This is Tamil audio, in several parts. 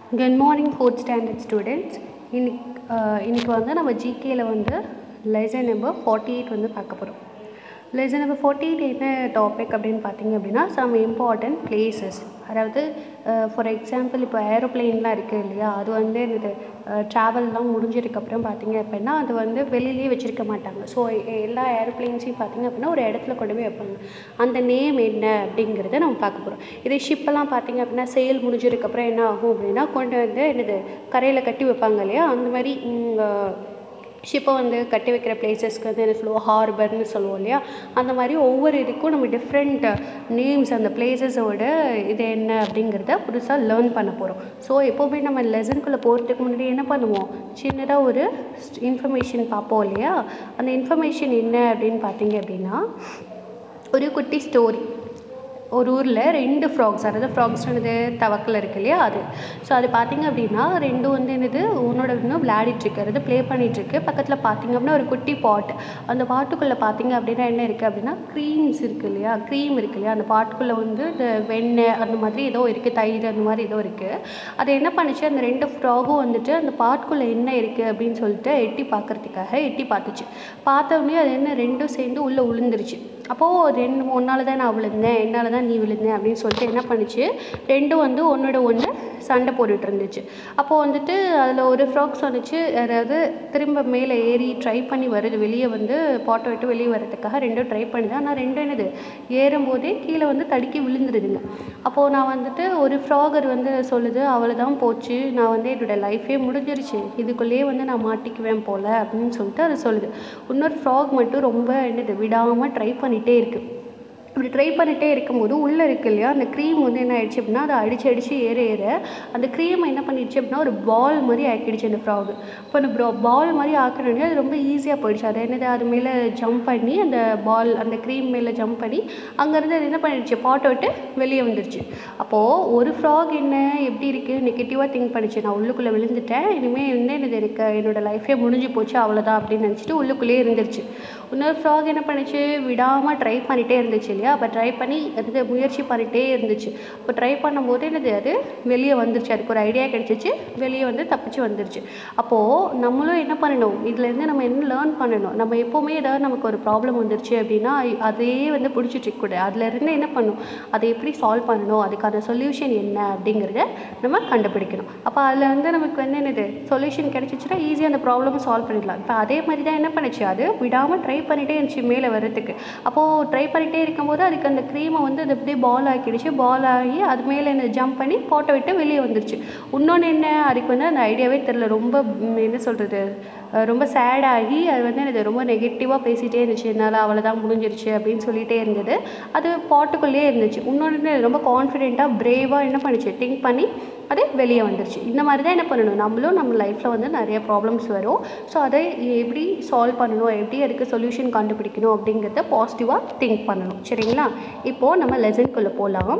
Good morning fourth standard students இன்னைக்கு இன்றைக்கி வந்து நம்ம ஜிகேயில் வந்து லெசன் நம்பர் ஃபார்ட்டி எயிட் வந்து பார்க்க போகிறோம் லெசன் நம்பர் ஃபார்ட்டி எயிட் என்ன டாபிக் அப்படின்னு பார்த்தீங்க அப்படின்னா சம் இம்பார்ட்டண்ட் பிளேசஸ் அதாவது ஃபார் எக்ஸாம்பிள் இப்போ ஏரோப்ளேன்லாம் இருக்குது இல்லையா அது வந்து இது ட்ராவல்லாம் முடிஞ்சதுக்கப்புறம் பார்த்தீங்க அப்படின்னா அது வந்து வெளியிலேயே வச்சுருக்க மாட்டாங்க ஸோ எல்லா ஏரோப்ளேன்ஸையும் பார்த்தீங்க அப்படின்னா ஒரு இடத்துல கொண்டு போய் வைப்பாங்க அந்த நேம் என்ன அப்படிங்கிறத நம்ம பார்க்க போகிறோம் இதே ஷிப்பெல்லாம் பார்த்தீங்க அப்படின்னா சேல் முடிஞ்சதுக்கப்புறம் என்ன ஆகும் அப்படின்னா கொண்டு வந்து என்னது கரையில் கட்டி வைப்பாங்க இல்லையா அந்த மாதிரி ஷிப்பை வந்து கட்டி வைக்கிற பிளேசஸ்க்கு வந்து என்ன சொல்லுவோம் ஹார்பர்னு சொல்லுவோம் இல்லையா அந்த மாதிரி ஒவ்வொரு இதுக்கும் நம்ம டிஃப்ரெண்ட் நேம்ஸ் அந்த பிளேசஸோட இது என்ன அப்படிங்கிறத புதுசாக லேர்ன் பண்ண போகிறோம் ஸோ எப்போவுமே நம்ம லெசனுக்குள்ளே போகிறதுக்கு முன்னாடி என்ன பண்ணுவோம் சின்னதாக ஒரு இன்ஃபர்மேஷன் பார்ப்போம் இல்லையா அந்த இன்ஃபர்மேஷன் என்ன அப்படின்னு பார்த்தீங்க அப்படின்னா ஒரு குட்டி ஸ்டோரி ஒரு ஊரில் ரெண்டு ஃப்ராக்ஸ் அதாவது ஃப்ராக்ஸ் என்னது தவக்கில் இருக்கு இல்லையா அது ஸோ அது பார்த்திங்க அப்படின்னா ரெண்டும் வந்து என்னது உன்னோட இன்னும் விளையாடிட்டுருக்கு அதாவது ப்ளே பண்ணிகிட்ருக்கு பக்கத்தில் பார்த்திங்க அப்படின்னா ஒரு குட்டி பாட் அந்த பாட்டுக்குள்ளே பார்த்திங்க அப்படின்னா என்ன இருக்குது அப்படின்னா க்ரீம்ஸ் இருக்குது இல்லையா க்ரீம் இருக்குது இல்லையா அந்த பாட்டுக்குள்ளே வந்து இந்த வெண்ணெய் அந்த மாதிரி ஏதோ இருக்குது தயிர் அந்த மாதிரி ஏதோ இருக்குது அது என்ன பண்ணுச்சு அந்த ரெண்டு ஃப்ராகும் வந்துட்டு அந்த பாட்டுக்குள்ளே என்ன இருக்குது அப்படின்னு சொல்லிட்டு எட்டி பார்க்குறதுக்காக எட்டி பார்த்துச்சு பார்த்தோடனே அது என்ன ரெண்டும் சேர்ந்து உள்ளே உளுந்துருச்சு அப்போது ரெண்டு ஒன்றால் தான் நான் விழுந்தேன் என்னால் தான் நீ விழுந்தேன் அப்படின்னு சொல்லிட்டு என்ன பண்ணுச்சு ரெண்டும் வந்து ஒன்றோட ஒன்று சண்டை போட்டுட்டு இருந்துச்சு அப்போது வந்துட்டு அதில் ஒரு ஃப்ராக் சொன்னிச்சு அதாவது திரும்ப மேலே ஏறி ட்ரை பண்ணி வருது வெளியே வந்து பாட்டை விட்டு வெளியே வர்றதுக்காக ரெண்டும் ட்ரை பண்ணுது ஆனால் ரெண்டும் என்னது ஏறும்போதே கீழே வந்து தடுக்கி விழுந்துருதுங்க அப்போது நான் வந்துட்டு ஒரு ஃப்ராகர் வந்து சொல்லுது அவளை தான் போச்சு நான் வந்து என்னோடய லைஃபே முடிஞ்சிருச்சு இதுக்குள்ளேயே வந்து நான் மாட்டிக்குவேன் போல் அப்படின்னு சொல்லிட்டு அது சொல்லுது இன்னொரு ஃப்ராக் மட்டும் ரொம்ப என்னது விடாமல் ட்ரை பண்ணிகிட்டே இருக்குது இப்படி ட்ரை பண்ணிகிட்டே இருக்கும்போது உள்ளே இருக்கு இல்லையா அந்த க்ரீம் வந்து என்ன ஆயிடுச்சு அப்படின்னா அதை அடித்து அடித்து ஏற ஏற அந்த க்ரீமை என்ன பண்ணிடுச்சு அப்படின்னா ஒரு பால் மாதிரி ஆக்கிடுச்சு அந்த ஃப்ராகு இப்போ அந்த ப்ரா பால் மாதிரி ஆக்கினோடனே அது ரொம்ப ஈஸியாக போயிடுச்சு அது என்னது அது மேலே ஜம்ப் பண்ணி அந்த பால் அந்த க்ரீம் மேலே ஜம்ப் பண்ணி அங்கேருந்து அது என்ன பண்ணிடுச்சு பாட்டை விட்டு வெளியே வந்துடுச்சு அப்போது ஒரு ஃப்ராக் என்ன எப்படி இருக்குது நெகட்டிவாக திங்க் பண்ணிச்சு நான் உள்ளுக்குள்ளே விழுந்துட்டேன் இனிமேல் வந்து எனக்கு எனக்கு என்னோடய லைஃபே முடிஞ்சு போச்சு அவ்வளோதான் அப்படின்னு நினச்சிட்டு உள்ளுக்குள்ளேயே இருந்துருச்சு இன்னொரு ஃப்ராக் என்ன பண்ணுச்சு விடாமல் ட்ரை பண்ணிகிட்டே இருந்துச்சு இல்லையா அப்போ ட்ரை பண்ணி அது முயற்சி பண்ணிகிட்டே இருந்துச்சு அப்போ ட்ரை பண்ணும்போது என்னது அது வெளியே வந்துருச்சு அதுக்கு ஒரு ஐடியா கிடச்சிச்சு வெளியே வந்து தப்பிச்சு வந்துருச்சு அப்போது நம்மளும் என்ன பண்ணணும் இதுலேருந்து நம்ம என்ன லேர்ன் பண்ணணும் நம்ம எப்போவுமே ஏதாவது நமக்கு ஒரு ப்ராப்ளம் வந்துருச்சு அப்படின்னா அதே வந்து பிடிச்சிட்டு இருக்கக்கூடாது அதுலேருந்து என்ன பண்ணணும் அதை எப்படி சால்வ் பண்ணணும் அதுக்கான சொல்யூஷன் என்ன அப்படிங்கிறத நம்ம கண்டுபிடிக்கணும் அப்போ அதில் வந்து நமக்கு வந்து என்னது சொல்யூஷன் கிடச்சிச்சுன்னா ஈஸியாக அந்த ப்ராப்ளமை சால்வ் பண்ணிடலாம் இப்போ அதே மாதிரி தான் என்ன பண்ணுச்சு அது விடாமல் ட்ரை பண்ணிகிட்டே இருந்துச்சு மேலே வர்றதுக்கு அப்போது ட்ரை பண்ணிகிட்டே இருக்கும்போது அதுக்கு அந்த க்ரீமை வந்து அது அப்படியே பால் ஆக்கிடுச்சு பால் ஆகி அது மேலே என்ன ஜம்ப் பண்ணி போட்டோ விட்டு வெளியே வந்துருச்சு இன்னொன்று என்ன அதுக்கு வந்து அந்த ஐடியாவே தெரில ரொம்ப என்ன சொல்கிறது ரொம்ப சேடாகி அது வந்து எனக்கு ரொம்ப நெகட்டிவாக பேசிகிட்டே இருந்துச்சு என்னால் அவ்வளோதான் முடிஞ்சிருச்சு அப்படின்னு சொல்லிகிட்டே இருந்தது அது பாட்டுக்குள்ளேயே இருந்துச்சு இன்னொன்று ரொம்ப கான்ஃபிடெண்ட்டாக ப்ரேவாக என்ன பண்ணுச்சு திங்க் பண்ணி அது வெளியே வந்துருச்சு இந்த மாதிரி தான் என்ன பண்ணணும் நம்மளும் நம்ம லைஃப்பில் வந்து நிறைய ப்ராப்ளம்ஸ் வரும் ஸோ அதை எப்படி சால்வ் பண்ணணும் எப்படி அதுக்கு சொல்யூஷன் கண்டுபிடிக்கணும் அப்படிங்கிறத பாசிட்டிவாக திங்க் பண்ணணும் சரிங்களா இப்போது நம்ம லெசனுக்குள்ளே போகலாம்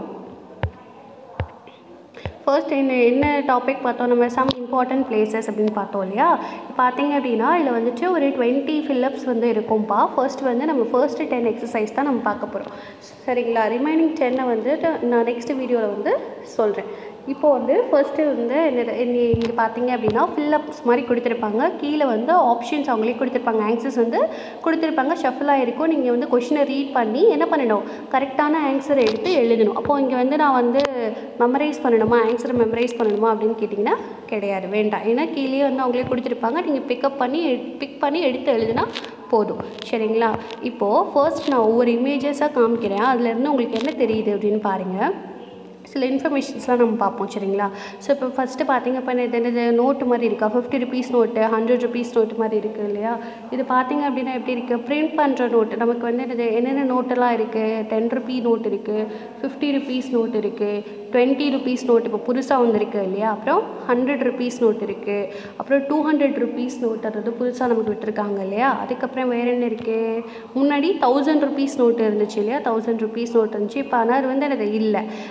ஃபர்ஸ்ட் என்ன என்ன டாபிக் பார்த்தோம் நம்ம சம் இம்பார்ட்டன்ட் பிளேசஸ் அப்படின்னு பார்த்தோம் இல்லையா பார்த்தீங்க அப்படின்னா இதில் வந்துட்டு ஒரு டுவெண்ட்டி ஃபில்லப்ஸ் வந்து இருக்கும்ப்பா ஃபர்ஸ்ட் வந்து நம்ம ஃபர்ஸ்ட்டு டென் எக்ஸசைஸ் தான் நம்ம பார்க்க போகிறோம் சரிங்களா ரிமைனிங் டென்னை வந்து நான் நெக்ஸ்ட் வீடியோவில் வந்து சொல்கிறேன் இப்போ வந்து ஃபர்ஸ்ட்டு வந்து இங்கே பார்த்தீங்க அப்படின்னா ஃபில்லப்ஸ் மாதிரி கொடுத்துருப்பாங்க கீழே வந்து ஆப்ஷன்ஸ் அவங்களே கொடுத்துருப்பாங்க ஆன்சர்ஸ் வந்து கொடுத்துருப்பாங்க ஷஃபில் ஆகிருக்கும் நீங்கள் வந்து கொஷினை ரீட் பண்ணி என்ன பண்ணணும் கரெக்டான ஆன்சர் எடுத்து எழுதணும் அப்போது இங்கே வந்து நான் வந்து மெமரைஸ் பண்ணணுமா ஆன்சரை மெமரைஸ் பண்ணணுமா அப்படின்னு கேட்டிங்கன்னா கிடையாது வேண்டாம் ஏன்னா கீழே வந்து அவங்களே கொடுத்துருப்பாங்க நீங்கள் பிக்கப் பண்ணி பிக் பண்ணி எடுத்து எழுதுனா போதும் சரிங்களா இப்போது ஃபர்ஸ்ட் நான் ஒவ்வொரு இமேஜஸாக காமிக்கிறேன் அதுலேருந்து உங்களுக்கு என்ன தெரியுது அப்படின்னு பாருங்கள் சில இன்ஃபர்மேஷன்ஸ்லாம் நம்ம பார்ப்போம் சரிங்களா ஸோ இப்போ ஃபஸ்ட்டு பார்த்திங்க இப்போ இது என்னது நோட்டு மாதிரி இருக்கா fifty rupees note hundred rupees note மாதிரி இருக்குது இல்லையா இது பார்த்திங்க அப்படின்னா எப்படி இருக்குது பிரிண்ட் பண்ணுற நோட்டு நமக்கு வந்து என்னது என்னென்ன நோட்டெல்லாம் இருக்குது டென் ருபீ நோட் இருக்குது ஃபிஃப்டி ருபீஸ் நோட் இருக்குது டுவெண்ட்டி ருபீஸ் நோட் இப்போ புதுசாக வந்திருக்கு இல்லையா அப்புறம் ஹண்ட்ரட் ருபீஸ் நோட் இருக்குது அப்புறம் டூ ஹண்ட்ரட் ருபீஸ் நோட் அதாவது புதுசாக நமக்கு விட்டுருக்காங்க இல்லையா அதுக்கப்புறம் வேறு என்ன இருக்குது முன்னாடி தௌசண்ட் ருபீஸ் நோட்டு இருந்துச்சு இல்லையா தௌசண்ட் ருபீஸ் நோட் இருந்துச்சு இப்போ ஆனால் அது வந்து எனக்கு இல்லை இப்போது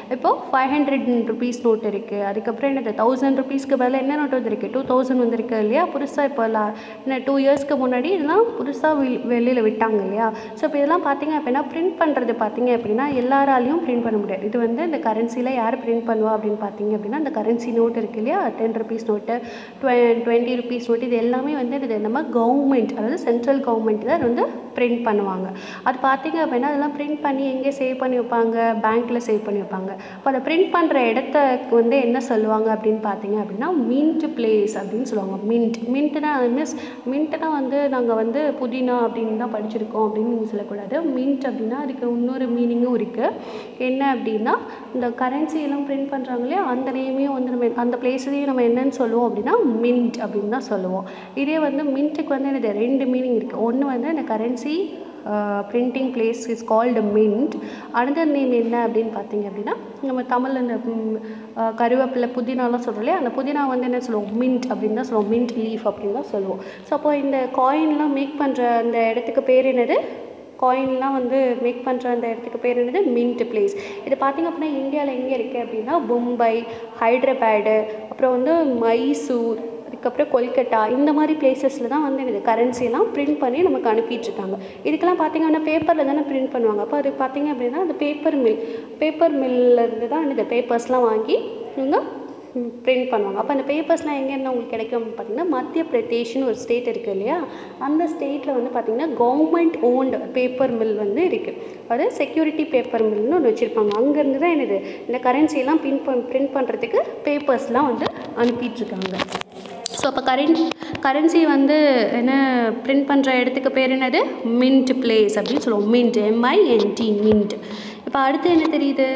ஃபைவ் ஹண்ட்ரட் ருபீஸ் நோட் இருக்குது அதுக்கப்புறம் என்னது தௌசண்ட் ருபீஸ்க்கு பதிலாக என்ன நோட் வந்திருக்கு டூ தௌசண்ட் வந்திருக்கு இல்லையா புதுசாக இப்போ லா என்ன டூ இயர்ஸ்க்கு முன்னாடி இதெல்லாம் புதுசாக வெ வெளியில் விட்டாங்க இல்லையா ஸோ இப்போ இதெல்லாம் பார்த்தீங்க அப்படின்னா பிரிண்ட் பண்ணுறது பார்த்தீங்க அப்படின்னா எல்லாராலையும் பிரிண்ட் பண்ண முடியாது இது வந்து இந்த கரன்சியில் யார் பிரிண்ட் பண்ணுவா அப்படின்னு பார்த்தீங்க அப்படின்னா இந்த கரன்சி நோட் இருக்கு இல்லையா டென் ருபீஸ் நோட்டு டுவெ டுவெண்ட்டி ருபீஸ் நோட்டு இது எல்லாமே வந்து இது நம்ம கவர்மெண்ட் அதாவது சென்ட்ரல் கவர்மெண்ட் தான் வந்து பிரிண்ட் பண்ணுவாங்க அது பார்த்தீங்க அப்படின்னா அதெல்லாம் பிரிண்ட் பண்ணி எங்கே சேவ் பண்ணி வைப்பாங்க பேங்க்கில் சேவ் பண்ணி வைப்பாங்க இப்போ அதை பிரிண்ட் பண்ணுற இடத்துக்கு வந்து என்ன சொல்லுவாங்க அப்படின்னு பார்த்தீங்க அப்படின்னா மின்ட் பிளேஸ் அப்படின்னு சொல்லுவாங்க மின்ட் மின்ட்னா மீன்ஸ் மின்ட்னா வந்து நாங்கள் வந்து புதினா அப்படின்னு தான் படிச்சிருக்கோம் அப்படின்னு நீங்கள் சொல்லக்கூடாது மின்ட் அப்படின்னா அதுக்கு இன்னொரு மீனிங்கும் இருக்குது என்ன அப்படின்னா இந்த கரன்சி எல்லாம் பிரிண்ட் பண்ணுறாங்க இல்லையா அந்த நேமையும் வந்து நம்ம அந்த பிளேஸ்லேயும் நம்ம என்னன்னு சொல்லுவோம் அப்படின்னா மின்ட் அப்படின்னு தான் சொல்லுவோம் இதே வந்து மின்ட்டுக்கு வந்து எனக்கு ரெண்டு மீனிங் இருக்குது ஒன்று வந்து இந்த currency printing place is called mint another name என்ன அப்படின்னு பார்த்தீங்க அப்படின்னா நம்ம தமிழில் இந்த ம், அஹ், கருவேப்பிலை புதினாலாம் சொல்கிறோம் இல்லையா அந்த புதினா வந்து என்ன சொல்லுவோம் மின்ட் அப்படின்னு தான் சொல்லுவோம் மின்ட் லீஃப் அப்படின்னு தான் சொல்லுவோம் ஸோ அப்போ இந்த காயின்லாம் மேக் பண்ணுற அந்த இடத்துக்கு பேர் என்னது காயின்லாம் வந்து மேக் பண்ணுற அந்த இடத்துக்கு பேர் என்னது மின்ட் பிளேஸ் இது பார்த்திங்க அப்படின்னா இந்தியாவில் எங்கே இருக்குது அப்படின்னா மும்பை ஹைதராபாடு அப்புறம் வந்து மைசூர் அதுக்கப்புறம் கொல்கட்டா இந்த மாதிரி பிளேசஸில் தான் வந்து எனக்கு கரன்சிலாம் பிரிண்ட் பண்ணி நமக்கு அனுப்பிட்டு இருக்காங்க இதுக்கெல்லாம் பார்த்தீங்கன்னா பேப்பரில் தானே பிரிண்ட் பண்ணுவாங்க அப்போ அது பார்த்தீங்க அப்படின்னா அந்த பேப்பர் மில் பேப்பர் இருந்து தான் இந்த பேப்பர்ஸ்லாம் வாங்கி இவங்க பிரிண்ட் பண்ணுவாங்க அப்போ அந்த பேப்பர்ஸ்லாம் எங்கேருந்து உங்களுக்கு கிடைக்கும் அப்படின்னு பார்த்தீங்கன்னா மத்திய பிரதேஷ்னு ஒரு ஸ்டேட் இருக்குது இல்லையா அந்த ஸ்டேட்டில் வந்து பார்த்திங்கன்னா கவர்மெண்ட் ஓன்டு பேப்பர் மில் வந்து இருக்குது அது செக்யூரிட்டி பேப்பர் மில்னு ஒன்று வச்சுருப்பாங்க அங்கேருந்து தான் என்னது இந்த கரன்சியெல்லாம் பிரிண்ட் பண் பிரிண்ட் பண்ணுறதுக்கு பேப்பர்ஸ்லாம் வந்து அனுப்பிட்டுருக்காங்க ஸோ அப்போ கரண்ட் கரன்சி வந்து என்ன பிரிண்ட் பண்ணுற இடத்துக்கு பேர் என்னது மின்ட் பிளேஸ் அப்படின்னு சொல்லுவோம் மின்ட் எம்ஐஎன்டி மின்ட் இப்போ அடுத்து என்ன தெரியுது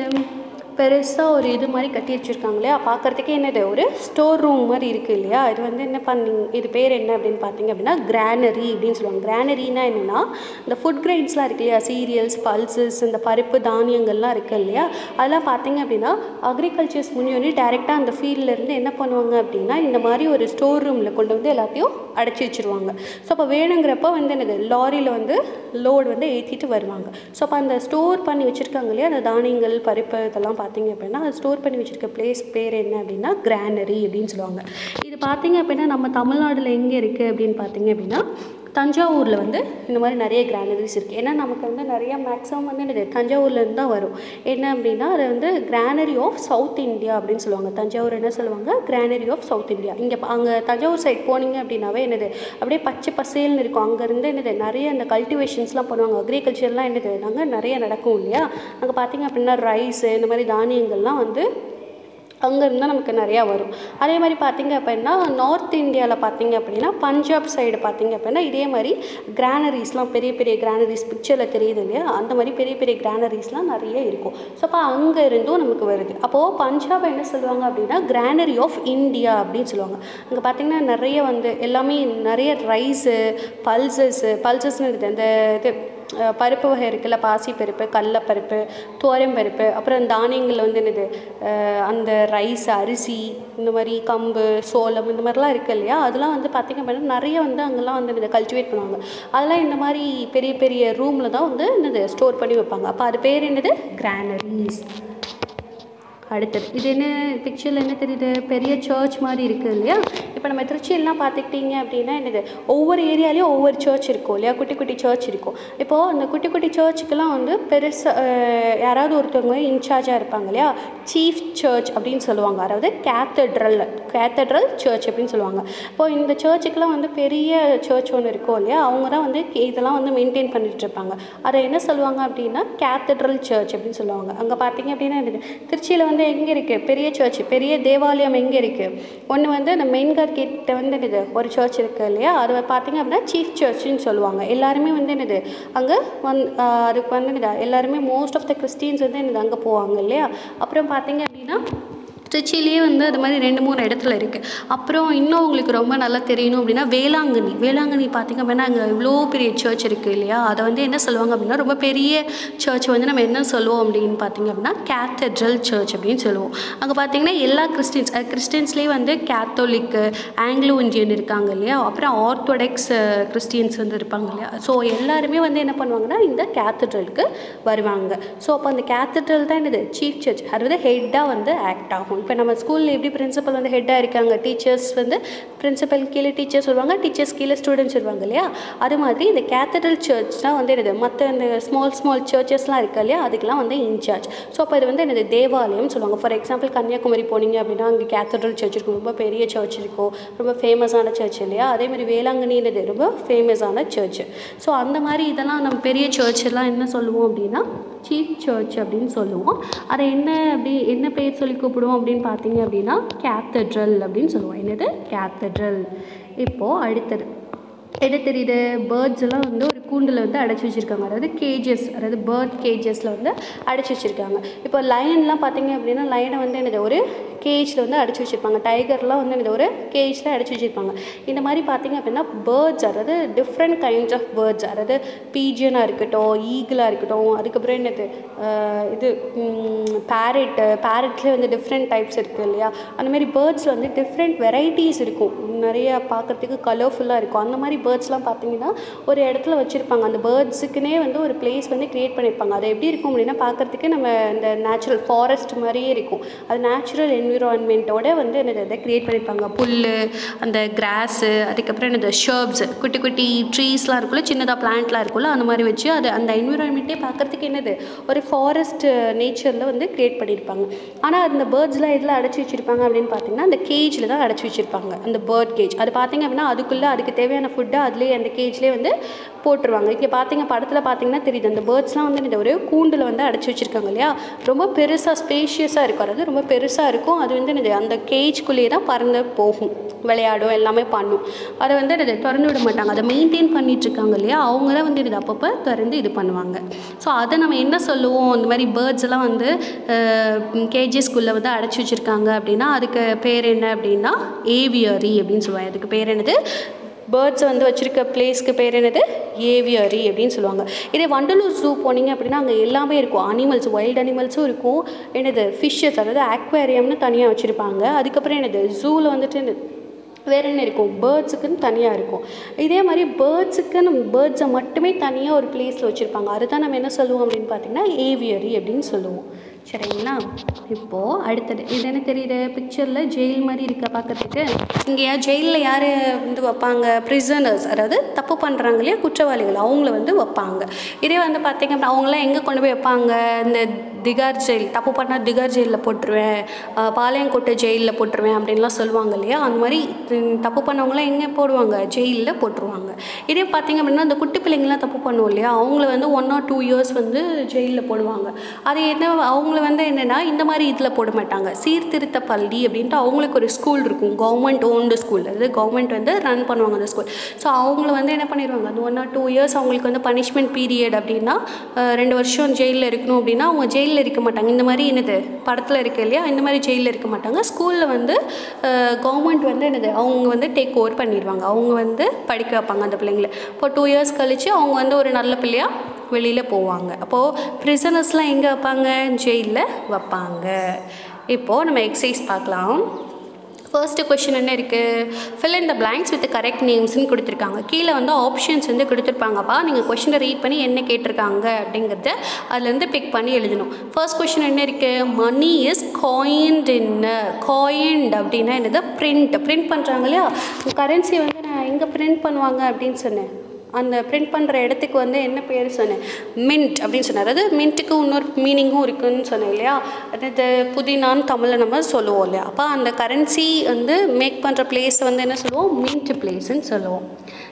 பெருசாக ஒரு இது மாதிரி கட்டி வச்சுருக்காங்க இல்லையா பார்க்குறதுக்கே என்னது ஒரு ஸ்டோர் ரூம் மாதிரி இருக்குது இல்லையா இது வந்து என்ன பண்ணி இது பேர் என்ன அப்படின்னு பார்த்தீங்க அப்படின்னா கிரானரி அப்படின்னு சொல்லுவாங்க கிரானரினா என்னென்னா இந்த ஃபுட் கிரைன்ஸ்லாம் இருக்கு இல்லையா சீரியல்ஸ் பல்சஸ் இந்த பருப்பு தானியங்கள்லாம் இருக்குது இல்லையா அதெல்லாம் பார்த்தீங்க அப்படின்னா அக்ரிகல்ச்சர்ஸ் முன்னே டேரெக்டாக அந்த ஃபீல்டில் இருந்து என்ன பண்ணுவாங்க அப்படின்னா இந்த மாதிரி ஒரு ஸ்டோர் ரூமில் கொண்டு வந்து எல்லாத்தையும் அடைச்சி வச்சுருவாங்க ஸோ அப்போ வேணுங்கிறப்ப வந்து என்னது லாரியில் வந்து லோடு வந்து ஏற்றிட்டு வருவாங்க ஸோ அப்போ அந்த ஸ்டோர் பண்ணி வச்சுருக்காங்க இல்லையா அந்த தானியங்கள் பருப்பு இதெல்லாம் பார்த்தீங்க அப்படின்னா அது ஸ்டோர் பண்ணி வச்சுருக்க பிளேஸ் பேர் என்ன அப்படின்னா கிரானரி அப்படின்னு சொல்லுவாங்க இது பார்த்தீங்க அப்படின்னா நம்ம தமிழ்நாட்டில் எங்கே இருக்குது அப்படின்னு பார்த்தீங்க அப்படின்னா தஞ்சாவூரில் வந்து இந்த மாதிரி நிறைய கிரானரிஸ் இருக்குது ஏன்னா நமக்கு வந்து நிறைய மேக்ஸிமம் வந்து என்னது தஞ்சாவூர்லேருந்து தான் வரும் என்ன அப்படின்னா அது வந்து கிரானரி ஆஃப் சவுத் இந்தியா அப்படின்னு சொல்லுவாங்க தஞ்சாவூர் என்ன சொல்லுவாங்க கிரானரி ஆஃப் சவுத் இந்தியா இங்கே அங்கே தஞ்சாவூர் சைட் போனீங்க அப்படின்னாவே என்னது அப்படியே பச்சை பசேல்னு இருக்கும் அங்கேருந்து என்னது நிறைய அந்த கல்டிவேஷன்ஸ்லாம் பண்ணுவாங்க அக்ரிகல்ச்சர்லாம் என்னது நாங்கள் நிறைய நடக்கும் இல்லையா அங்கே பார்த்தீங்க அப்படின்னா ரைஸு இந்த மாதிரி தானியங்கள்லாம் வந்து அங்கேருந்து தான் நமக்கு நிறையா வரும் அதே மாதிரி பார்த்தீங்க அப்படின்னா நார்த் இந்தியாவில் பார்த்தீங்க அப்படின்னா பஞ்சாப் சைடு பார்த்தீங்க அப்படின்னா இதே மாதிரி கிரானரிஸ்லாம் பெரிய பெரிய கிரானரிஸ் பிக்சரில் தெரியுது இல்லையா அந்த மாதிரி பெரிய பெரிய கிரானரிஸ்லாம் நிறைய இருக்கும் ஸோ அப்போ அங்கே இருந்தும் நமக்கு வருது அப்போது பஞ்சாப் என்ன சொல்லுவாங்க அப்படின்னா கிரானரி ஆஃப் இந்தியா அப்படின்னு சொல்லுவாங்க அங்கே பார்த்தீங்கன்னா நிறைய வந்து எல்லாமே நிறைய ரைஸு பல்சஸ்ஸு பல்சஸ்னு இருக்குது அந்த இது அஹ் பருப்பு வகை இருக்குல்ல பாசிப்பருப்பு கடலப்பருப்பு துவரம்பருப்பு அப்புறம் தானியங்கள் வந்து என்னது அஹ் அந்த ரைஸ் அரிசி இந்த மாதிரி கம்பு சோளம் இந்த மாதிரிலாம் இருக்கு இல்லையா அதெல்லாம் வந்து பார்த்திங்க அப்படின்னா நிறைய வந்து அங்கெல்லாம் வந்து இதை கல்டிவேட் பண்ணுவாங்க அதெல்லாம் இந்த மாதிரி பெரிய பெரிய ரூமில் தான் வந்து என்னது ஸ்டோர் பண்ணி வைப்பாங்க அப்போ அது பேர் என்னது கிரானரிஸ் அடுத்தது இது என்ன பிக்சரில் என்ன தெரியுது பெரிய சர்ச் மாதிரி இருக்குது இல்லையா இப்போ நம்ம திருச்சியெல்லாம் பார்த்துக்கிட்டிங்க அப்படின்னா என்னது ஒவ்வொரு ஏரியாலேயும் ஒவ்வொரு சர்ச் இருக்கும் இல்லையா குட்டி குட்டி சர்ச் இருக்கும் இப்போது அந்த குட்டி குட்டி சர்ச்சுக்கெல்லாம் வந்து பெருசாக யாராவது ஒருத்தவங்க இன்சார்ஜாக இருப்பாங்க இல்லையா சீஃப் சர்ச் அப்படின்னு சொல்லுவாங்க அதாவது கேத்தட்ரல் கேத்தட்ரல் சர்ச் அப்படின்னு சொல்லுவாங்க இப்போது இந்த சர்ச்சுக்கெல்லாம் வந்து பெரிய சர்ச் ஒன்று இருக்கும் இல்லையா அவங்க தான் வந்து இதெல்லாம் வந்து மெயின்டைன் பண்ணிட்டு இருப்பாங்க அதை என்ன சொல்லுவாங்க அப்படின்னா கேத்தட்ரல் சர்ச் அப்படின்னு சொல்லுவாங்க அங்கே பார்த்தீங்க அப்படின்னா என்னது திருச்சியில் வந்து எங்கே இருக்குது பெரிய சர்ச் பெரிய தேவாலயம் எங்கே இருக்குது ஒன்று வந்து அந்த மெயின்கார் கிட்ட வந்து என்னது ஒரு சர்ச் இருக்குது இல்லையா அது பார்த்தீங்க அப்படின்னா சீஃப் சர்ச்சுன்னு சொல்லுவாங்க எல்லாருமே வந்து என்னது அங்கே வந் ஆஹ் அதுக்கு வந்து என்னது எல்லாருமே மோஸ்ட் ஆஃப் த கிறிஸ்டியன்ஸ் வந்து என்னது அங்கே போவாங்க இல்லையா அப்புறம் பார்த்தீங்க அப்படின்னா திருச்சியிலேயே வந்து அது மாதிரி ரெண்டு மூணு இடத்துல இருக்குது அப்புறம் இன்னும் உங்களுக்கு ரொம்ப நல்லா தெரியணும் அப்படின்னா வேளாங்கண்ணி வேளாங்கண்ணி பார்த்திங்க அப்படின்னா அங்கே இவ்வளோ பெரிய சர்ச் இருக்குது இல்லையா அதை வந்து என்ன சொல்லுவாங்க அப்படின்னா ரொம்ப பெரிய சர்ச் வந்து நம்ம என்ன சொல்லுவோம் அப்படின்னு பார்த்திங்க அப்படின்னா கேத்தட்ரல் சர்ச் அப்படின்னு சொல்லுவோம் அங்கே பார்த்திங்கன்னா எல்லா கிறிஸ்டின்ஸ் கிறிஸ்டின்ஸ்லேயே வந்து கேத்தோலிக்கு ஆங்கிலோ இந்தியன் இருக்காங்க இல்லையா அப்புறம் ஆர்த்தோடக்ஸ் கிறிஸ்டியன்ஸ் வந்து இருப்பாங்க இல்லையா ஸோ எல்லாருமே வந்து என்ன பண்ணுவாங்கன்னா இந்த கேத்தட்ரலுக்கு வருவாங்க ஸோ அப்போ அந்த கேத்தட்ரல் தான் என்னது சீஃப் சர்ச் அதாவது ஹெட்டாக வந்து ஆக்ட் ஆகும் இப்போ நம்ம ஸ்கூலில் எப்படி பிரின்சிபல் வந்து ஹெட்டாக இருக்காங்க டீச்சர்ஸ் வந்து பிரின்சிபல் கீழே டீச்சர்ஸ் வருவாங்க டீச்சர்ஸ் கீழே ஸ்டூடெண்ட்ஸ் வருவாங்க இல்லையா அது மாதிரி இந்த கேத்தட்ரல் சர்ச் தான் வந்து என்னது மற்ற இந்த ஸ்மால் ஸ்மால் சர்ச்சஸ்லாம் இருக்கு இல்லையா அதுக்கெல்லாம் வந்து இன்சார்ஜ் ஸோ அப்போ இது வந்து என்னது தேவாலயம் சொல்லுவாங்க ஃபார் எக்ஸாம்பிள் கன்னியாகுமரி போனீங்க அப்படின்னா அங்கே கேத்தட்ரல் சர்ச் இருக்கும் ரொம்ப பெரிய சர்ச் இருக்கும் ரொம்ப ஃபேமஸான சர்ச் இல்லையா அதே மாதிரி வேளாங்கண்ணின்றது ரொம்ப ஃபேமஸான சர்ச் ஸோ அந்த மாதிரி இதெல்லாம் நம்ம பெரிய சர்ச் எல்லாம் என்ன சொல்லுவோம் அப்படின்னா சீஃப் சர்ச் அப்படின்னு சொல்லுவோம் அதை என்ன அப்படி என்ன பேர் சொல்லி கூப்பிடுவோம் அப்படின்னு பார்த்தீங்க அப்படின்னா கேத்தட்ரல் அப்படின்னு சொல்லுவோம் என்னது கேத்தட்ரல் இப்போது அடுத்தது என்ன தெரியுது பேர்ட்ஸ் எல்லாம் வந்து ஒரு கூண்டில் வந்து அடைச்சி வச்சுருக்காங்க அதாவது கேஜஸ் அதாவது பேர்ட் கேஜஸில் வந்து அடைச்சி வச்சுருக்காங்க இப்போ லயன்லாம் பார்த்தீங்க அப்படின்னா லயனை வந்து என்னது ஒரு கேஜில் வந்து அடைச்சி வச்சுருப்பாங்க டைகர்லாம் வந்து என்னது ஒரு கேஜில் அடைச்சி வச்சுருப்பாங்க இந்த மாதிரி பார்த்தீங்க அப்படின்னா பேர்ட்ஸ் அதாவது டிஃப்ரெண்ட் கைண்ட்ஸ் ஆஃப் பேர்ட்ஸ் அதாவது பீஜனாக இருக்கட்டும் ஈகிளாக இருக்கட்டும் அதுக்கப்புறம் என்னது ஆஹ் இது பேரட்டு பேரட்லேயே வந்து டிஃப்ரெண்ட் டைப்ஸ் இருக்குது இல்லையா அந்த மாதிரி பேர்ட்ஸில் வந்து டிஃப்ரெண்ட் வெரைட்டிஸ் இருக்கும் நிறைய பார்க்குறதுக்கு கலர்ஃபுல்லாக இருக்கும் அந்த மாதிரி பேர்ட்ஸ்லாம் பார்த்தீங்கன்னா ஒரு இடத்துல வச்சுருப்பாங்க அந்த பேர்ட்ஸுக்குனே வந்து ஒரு பிளேஸ் வந்து க்ரியேட் பண்ணியிருப்பாங்க அது எப்படி இருக்கும் அப்படின்னா பார்க்குறதுக்கு நம்ம இந்த நேச்சுரல் ஃபாரஸ்ட் மாதிரியே இருக்கும் அது நேச்சுரல் என்விரான்மெண்ட்டோட வந்து என்னது இதை க்ரியேட் பண்ணியிருப்பாங்க புல் அந்த கிராஸு அதுக்கப்புறம் என்னது ஷர்ப்ஸ் குட்டி குட்டி ட்ரீஸ்லாம் இருக்குல்ல சின்னதாக பிளான்ட்லாம் இருக்குல்ல அந்த மாதிரி வச்சு அது அந்த என்விரான்மெண்ட்டே பார்க்குறதுக்கு என்னது ஒரு ஃபாரஸ்ட் நேச்சரில் வந்து க்ரியேட் பண்ணியிருப்பாங்க ஆனால் அந்த பேர்ட்ஸ்லாம் எதில் அடைச்சி வச்சுருப்பாங்க அப்படின்னு பார்த்தீங்கன்னா அந்த கேஜில் தான் அடைச்சி வச்சுருப்பாங்க அந்த பேர்ட் கேஜ் அது பார்த்தீங்க அப்படின்னா அதுக்குள்ளே அதுக்கு தேவையான ஃபுட்டை அதுலேயே அந்த கேஜ்லேயே வந்து போட்டுருவாங்க இங்கே பார்த்தீங்க படத்தில் பார்த்தீங்கன்னா தெரியுது அந்த பேர்ட்ஸ்லாம் வந்து இந்த ஒரு கூண்டில் வந்து அடைச்சி வச்சுருக்காங்க இல்லையா ரொம்ப பெருசாக ஸ்பேஷியஸாக இருக்கும் அதாவது ரொம்ப பெருசாக இருக்கும் அது வந்து என்னது அந்த கேஜ்குள்ளேயே தான் பறந்து போகும் விளையாடும் எல்லாமே பண்ணும் அதை வந்து அதை திறந்து விட மாட்டாங்க அதை மெயின்டைன் பண்ணிட்டு இருக்காங்க இல்லையா அவங்க தான் வந்து இது அப்பப்போ திறந்து இது பண்ணுவாங்க ஸோ அதை நம்ம என்ன சொல்லுவோம் இந்த மாதிரி பேர்ட்ஸ் எல்லாம் வந்து கேஜிஸ்குள்ளே வந்து அடைச்சி வச்சுருக்காங்க அப்படின்னா அதுக்கு பேர் என்ன அப்படின்னா ஏவியரி அப்படின்னு சொல்லுவாங்க அதுக்கு பேர் என்னது பேர்ட்ஸ் வந்து வச்சுருக்க பிளேஸ்க்கு பேர் என்னது ஏவியரி அப்படின்னு சொல்லுவாங்க இதே வண்டலூர் ஜூ போனீங்க அப்படின்னா அங்கே எல்லாமே இருக்கும் அனிமல்ஸ் வைல்ட் அனிமல்ஸும் இருக்கும் என்னது ஃபிஷ்ஷஸ் அதாவது ஆக்வேரியம்னு தனியாக வச்சுருப்பாங்க அதுக்கப்புறம் என்னது ஜூவில் வந்துட்டு இந்த வேற என்ன இருக்கும் பேர்ட்ஸுக்குன்னு தனியாக இருக்கும் இதே மாதிரி பேர்ட்ஸுக்குன்னு பேர்ட்ஸை மட்டுமே தனியாக ஒரு பிளேஸில் வச்சுருப்பாங்க அதுதான் நம்ம என்ன சொல்லுவோம் அப்படின்னு பார்த்தீங்கன்னா ஏவியரி அப்படின்னு சொல்லுவோம் சரிங்களா இப்போது அடுத்தது இது என்ன தெரியுது பிக்சரில் ஜெயில் மாதிரி இருக்கா பார்க்கறதுக்கு இங்கே ஜெயிலில் யார் வந்து வைப்பாங்க ப்ரிசனர்ஸ் அதாவது தப்பு பண்ணுறாங்க இல்லையா குற்றவாளிகள் அவங்கள வந்து வைப்பாங்க இதே வந்து பார்த்தீங்க அப்படின்னா அவங்களாம் எங்கே கொண்டு போய் வைப்பாங்க இந்த திகார் ஜெயில் தப்பு பண்ணால் திகார் ஜெயிலில் போட்டுருவேன் ஆஹ் பாளையங்கோட்டை ஜெயிலில் போட்டுருவேன் அப்படின்லாம் சொல்லுவாங்க இல்லையா அந்த மாதிரி உம், தப்பு பண்ணவங்களாம் எங்கே போடுவாங்க ஜெயிலில் போட்டுருவாங்க இதே பார்த்தீங்க அப்படின்னா இந்த குட்டி பிள்ளைங்களாம் தப்பு பண்ணுவோம் இல்லையா அவங்கள வந்து ஒன் ஆர் டூ இயர்ஸ் வந்து ஜெயிலில் போடுவாங்க அது என்ன அவங்கள வந்து என்னென்னா இந்த மாதிரி இதில் போட மாட்டாங்க சீர்திருத்த பள்ளி அப்படின்ட்டு அவங்களுக்கு ஒரு ஸ்கூல் இருக்கும் கவர்மெண்ட் ஓன்டு ஸ்கூல் அதாவது கவர்மெண்ட் வந்து ரன் பண்ணுவாங்க அந்த ஸ்கூல் ஸோ அவங்கள வந்து என்ன பண்ணிடுவாங்க அந்த ஒன் ஆர் டூ இயர்ஸ் அவங்களுக்கு வந்து பனிஷ்மெண்ட் பீரியட் அப்படின்னா அஹ், ரெண்டு வருஷம் ஜெயிலில் இருக்கணும் அப்படின்னா அவங்க ஜெயிலில் இருக்க மாட்டாங்க இந்த மாதிரி என்னது படத்தில் இருக்கு இல்லையா இந்த மாதிரி ஜெயிலில் இருக்க மாட்டாங்க ஸ்கூலில் வந்து கவர்மெண்ட் வந்து என்னது அவங்க வந்து டேக் ஓவர் பண்ணிடுவாங்க அவங்க வந்து படிக்க வைப்பாங்க அந்த பிள்ளைங்களை இப்போ டூ இயர்ஸ் கழித்து அவங்க வந்து ஒரு நல்ல பிள்ளையாக வெளியில் போவாங்க அப்போது ப்ரிசனர்ஸ்லாம் எங்கே வைப்பாங்க ஜெயிலில் வைப்பாங்க இப்போது நம்ம எக்ஸசைஸ் பார்க்கலாம் ஃபர்ஸ்ட் கொஷின் என்ன இருக்குது fill in the blanks with the correct நேம்ஸ்னு கொடுத்துருக்காங்க கீழே வந்து ஆப்ஷன்ஸ் வந்து கொடுத்துருப்பாங்கப்பா நீங்கள் கொஷினை ரீட் பண்ணி என்ன கேட்டிருக்காங்க அப்படிங்கிறத அதுலேருந்து பிக் பண்ணி எழுதணும் ஃபர்ஸ்ட் கொஷின் என்ன இருக்குது money is coined in coined அப்படின்னா என்னது பிரிண்ட் பிரிண்ட் பண்ணுறாங்க இல்லையா கரன்சி வந்து நான் எங்கே பிரிண்ட் பண்ணுவாங்க அப்படின்னு சொன்னேன் அந்த பிரிண்ட் பண்ணுற இடத்துக்கு வந்து என்ன பேர் சொன்னேன் மின்ட் அப்படின்னு சொன்னார் அதாவது மின்ட்டுக்கு இன்னொரு மீனிங்கும் இருக்குன்னு சொன்னேன் இல்லையா அதாவது புதினான்னு தமிழில் நம்ம சொல்லுவோம் இல்லையா அப்போ அந்த கரன்சி வந்து மேக் பண்ணுற பிளேஸை வந்து என்ன சொல்லுவோம் மின்ட் பிளேஸ்ன்னு சொல்லுவோம்